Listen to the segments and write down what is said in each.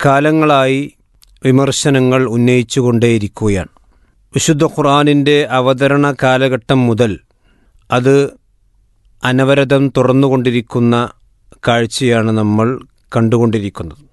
കാലങ്ങളായി വിമർശനങ്ങൾ ഉന്നയിച്ചുകൊണ്ടേയിരിക്കുകയാണ് വിശുദ്ധ ഖുർആാനിൻ്റെ അവതരണ കാലഘട്ടം മുതൽ അത് അനവരതം തുറന്നുകൊണ്ടിരിക്കുന്ന കാഴ്ചയാണ് നമ്മൾ കണ്ടുകൊണ്ടിരിക്കുന്നത്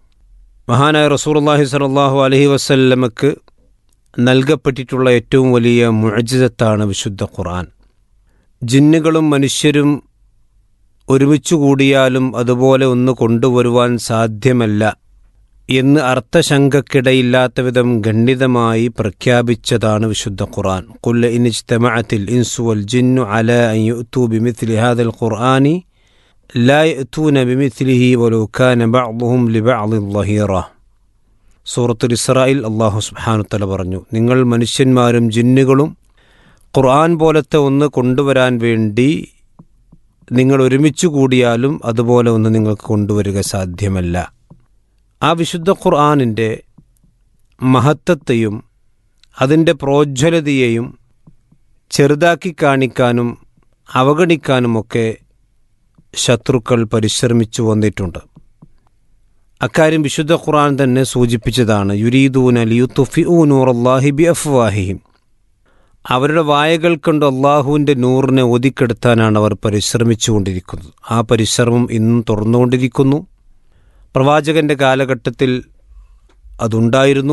മഹാനായ റസൂർല്ലാഹി സലാഹു അലഹി വസല്ലമക്ക് നൽകപ്പെട്ടിട്ടുള്ള ഏറ്റവും വലിയ മുഴജിതത്താണ് വിശുദ്ധ ഖുർആൻ ജിന്നുകളും മനുഷ്യരും ഒരുമിച്ചു കൂടിയാലും അതുപോലെ ഒന്ന് കൊണ്ടുവരുവാൻ സാധ്യമല്ല എന്ന് അർത്ഥശങ്കക്കിടയില്ലാത്ത വിധം ഗണ്ഡിതമായി പ്രഖ്യാപിച്ചതാണ് വിശുദ്ധ ഖുർആൻ കുല്ല ഇനിജ്തമഅത്തിൽ ഇൻസു വൽ ജിന്നു അല അൻ യുഅ്തു ബിമിത്ലി ഹാദൽ ഖുർആനി ലാ യഅ്തൂന ബിമിത്ലിഹി വലൗ കാന ബഅ്ദുഹും ലിബഅ്ദിൻ ളഹീറ സൂറത്തുൽ ഇസ്രായിൽ അല്ലാഹു സുബ്ഹാനഹു തആല പറഞ്ഞു നിങ്ങൾ മനുഷ്യന്മാരും ജിന്നുകളും ഖുർആൻ പോലത്തെ ഒന്ന് കൊണ്ടുവരാൻ വേണ്ടി നിങ്ങൾ ഒരുമിച്ച് കൂടിയാലും അതുപോലെ ഒന്ന് നിങ്ങൾക്ക് കൊണ്ടുവരിക സാധ്യമല്ല ആ വിശുദ്ധ ഖുർആാനിൻ്റെ മഹത്വത്തെയും അതിൻ്റെ പ്രോജ്വലതയെയും ചെറുതാക്കി കാണിക്കാനും അവഗണിക്കാനുമൊക്കെ ശത്രുക്കൾ പരിശ്രമിച്ചു വന്നിട്ടുണ്ട് അക്കാര്യം വിശുദ്ധ ഖുർആൻ തന്നെ സൂചിപ്പിച്ചതാണ് യുരീദൂന ലിയുത്തുഫി ഊ നൂറല്ലാഹി ബി അഫ്വാഹിഹിം അവരുടെ വായകൾ കൊണ്ട് അള്ളാഹുവിൻ്റെ നൂറിനെ ഒതുക്കെടുത്താനാണ് അവർ പരിശ്രമിച്ചുകൊണ്ടിരിക്കുന്നത് ആ പരിശ്രമം ഇന്നും തുറന്നുകൊണ്ടിരിക്കുന്നു പ്രവാചകന്റെ കാലഘട്ടത്തിൽ അതുണ്ടായിരുന്നു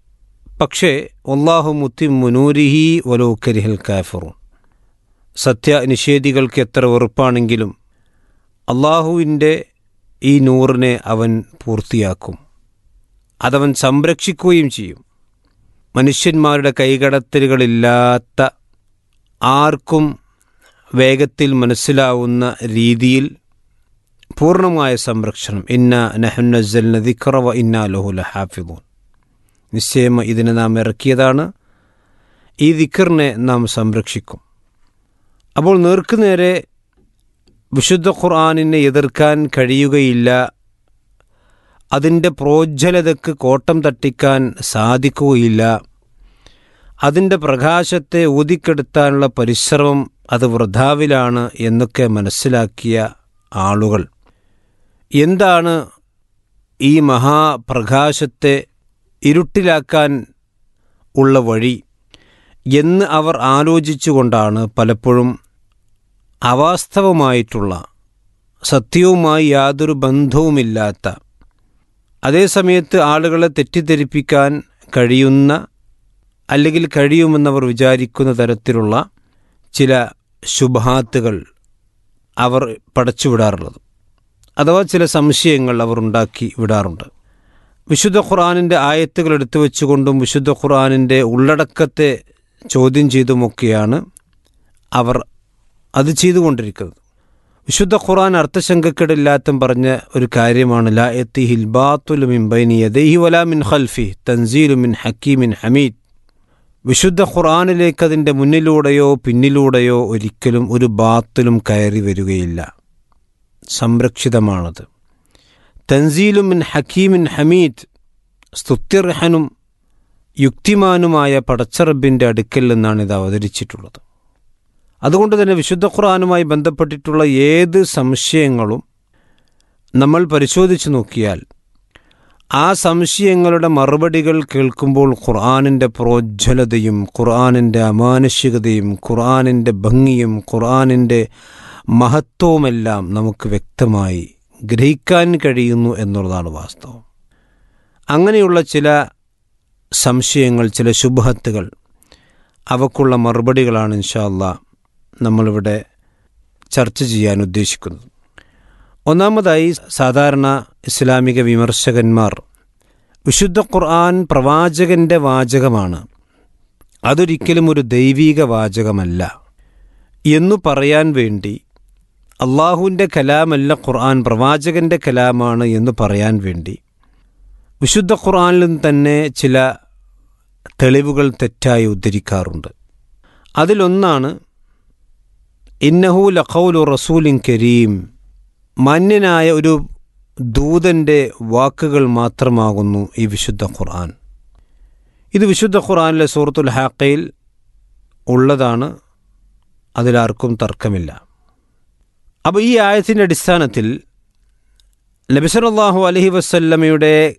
പക്ഷേ ഒല്ലാഹു മുത്തി മുനൂരിഹി വലോക്കരിഹൽ കാഫറും സത്യനിഷേധികൾക്ക് എത്ര വെറുപ്പാണെങ്കിലും അള്ളാഹുവിൻ്റെ ഈ നൂറിനെ അവൻ പൂർത്തിയാക്കും അതവൻ സംരക്ഷിക്കുകയും ചെയ്യും മനുഷ്യന്മാരുടെ കൈകടത്തലുകളില്ലാത്ത ആർക്കും വേഗത്തിൽ മനസ്സിലാവുന്ന രീതിയിൽ പൂർണ്ണമായ സംരക്ഷണം ഇന്ന നഹന്നൽ ദിക്റവ ഇന്ന ലഹുല ഹാഫിദൂൻ നിശ്ചയം ഇതിനെ നാം ഇറക്കിയതാണ് ഈ ദിക്കറിനെ നാം സംരക്ഷിക്കും അപ്പോൾ നേർക്കുനേരെ വിശുദ്ധ ഖുർആാനിനെ എതിർക്കാൻ കഴിയുകയില്ല അതിൻ്റെ പ്രോജ്വലതയ്ക്ക് കോട്ടം തട്ടിക്കാൻ സാധിക്കുകയില്ല അതിൻ്റെ പ്രകാശത്തെ ഊതിക്കെടുത്താനുള്ള പരിശ്രമം അത് വൃഥാവിലാണ് എന്നൊക്കെ മനസ്സിലാക്കിയ ആളുകൾ എന്താണ് ഈ മഹാപ്രകാശത്തെ ഇരുട്ടിലാക്കാൻ ഉള്ള വഴി എന്ന് അവർ ആലോചിച്ചുകൊണ്ടാണ് പലപ്പോഴും അവാസ്തവമായിട്ടുള്ള സത്യവുമായി യാതൊരു ബന്ധവുമില്ലാത്ത അതേസമയത്ത് ആളുകളെ തെറ്റിദ്ധരിപ്പിക്കാൻ കഴിയുന്ന അല്ലെങ്കിൽ കഴിയുമെന്നവർ വിചാരിക്കുന്ന തരത്തിലുള്ള ചില ശുഭാത്തുകൾ അവർ പടച്ചുവിടാറുള്ളത് അഥവാ ചില സംശയങ്ങൾ അവർ ഉണ്ടാക്കി വിടാറുണ്ട് വിശുദ്ധ ഖുർആാനിൻ്റെ ആയത്തുകൾ എടുത്തു വെച്ചുകൊണ്ടും വിശുദ്ധ ഖുർആാനിൻ്റെ ഉള്ളടക്കത്തെ ചോദ്യം ചെയ്തുമൊക്കെയാണ് അവർ അത് ചെയ്തുകൊണ്ടിരിക്കുന്നത് വിശുദ്ധ ഖുർആൻ അർത്ഥശങ്കക്കിടില്ലാത്തും പറഞ്ഞ ഒരു കാര്യമാണ് ലാ എത്തി ഹിൽബാത്തുൽ മിൻ ബൈനി യദൈഹി വലാ മിൻ ഖൽഫി തൻസീലു മിൻ ഹക്കീമിൻ ഹമീദ് വിശുദ്ധ ഖുർആാനിലേക്ക് അതിൻ്റെ മുന്നിലൂടെയോ പിന്നിലൂടെയോ ഒരിക്കലും ഒരു ബാത്തിലും കയറി വരികയില്ല സംരക്ഷിതമാണത് തൻസീലു മിൻ ഹക്കീമിൻ ഹമീദ് സ്തുത്യർഹനും യുക്തിമാനുമായ പടച്ചറബിൻ്റെ അടുക്കൽ നിന്നാണ് ഇത് അവതരിച്ചിട്ടുള്ളത് അതുകൊണ്ട് തന്നെ വിശുദ്ധ ഖുർആാനുമായി ബന്ധപ്പെട്ടിട്ടുള്ള ഏത് സംശയങ്ങളും നമ്മൾ പരിശോധിച്ചു നോക്കിയാൽ ആ സംശയങ്ങളുടെ മറുപടികൾ കേൾക്കുമ്പോൾ ഖുർആാനിൻ്റെ പ്രോജ്വലതയും ഖുർആാനിൻ്റെ അമാനുഷികതയും ഖുർആാനിൻ്റെ ഭംഗിയും ഖുർആാനിൻ്റെ മഹത്വവുമെല്ലാം നമുക്ക് വ്യക്തമായി ഗ്രഹിക്കാൻ കഴിയുന്നു എന്നുള്ളതാണ് വാസ്തവം അങ്ങനെയുള്ള ചില സംശയങ്ങൾ ചില ശുഭഹത്തുകൾ അവക്കുള്ള മറുപടികളാണ് ഇൻഷാല്ല നമ്മളിവിടെ ചർച്ച ചെയ്യാൻ ഉദ്ദേശിക്കുന്നത് ഒന്നാമതായി സാധാരണ ഇസ്ലാമിക വിമർശകന്മാർ വിശുദ്ധ ഖുർആൻ പ്രവാചകന്റെ വാചകമാണ് അതൊരിക്കലും ഒരു ദൈവീക വാചകമല്ല എന്നു പറയാൻ വേണ്ടി അള്ളാഹുവിൻ്റെ കലാമല്ല ഖുർആൻ പ്രവാചകന്റെ കലാമാണ് എന്ന് പറയാൻ വേണ്ടി വിശുദ്ധ ഖുർആനിൽ നിന്ന് തന്നെ ചില തെളിവുകൾ തെറ്റായി ഉദ്ധരിക്കാറുണ്ട് അതിലൊന്നാണ് ഇന്നഹു ലഖൗലു റസൂലിൻ കരീം മാന്യനായ ഒരു ദൂതൻ്റെ വാക്കുകൾ മാത്രമാകുന്നു ഈ വിശുദ്ധ ഖുർആൻ ഇത് വിശുദ്ധ ഖുർആനിലെ സൂറത്തുൽ ഹാക്കയിൽ ഉള്ളതാണ് അതിലാർക്കും തർക്കമില്ല അപ്പോൾ ഈ ആയത്തിൻ്റെ അടിസ്ഥാനത്തിൽ നബിസലാഹു അലഹി വസ്ല്ലമയുടെ